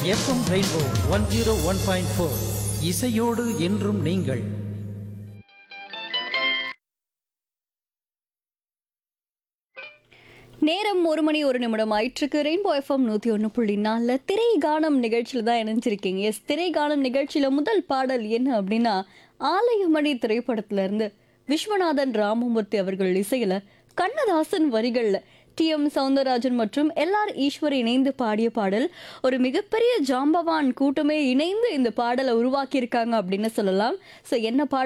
FM rainbow one zero one point four இசையோடு என்றும் நீங்கள் நேரம் ஒரு மணி ஒரு நிமிடம் ஆயிற்றுக்கு ரெயின்போ எஃப்எம் நூற்றி ஒன்று புள்ளி நாலில் திரை கானம் நிகழ்ச்சியில் தான் இணைஞ்சிருக்கீங்க எஸ் திரை கானம் நிகழ்ச்சியில் முதல் பாடல் என்ன அப்படின்னா ஆலயமணி திரைப்படத்துல இருந்து விஸ்வநாதன் ராமமூர்த்தி அவர்கள் இசையில் கண்ணதாசன் வரிகளில் டி எம் சவுந்தரராஜன் மற்றும் எல்ஆர் ஈஸ்வர் இணைந்து பாடிய பாடல் ஒரு மிகப்பெரிய ஜாம்பவான் கூட்டமே இணைந்து இந்த பாடலை உருவாக்கியிருக்காங்க அப்படின்னு சொல்லலாம் ஸோ என்ன பாடல்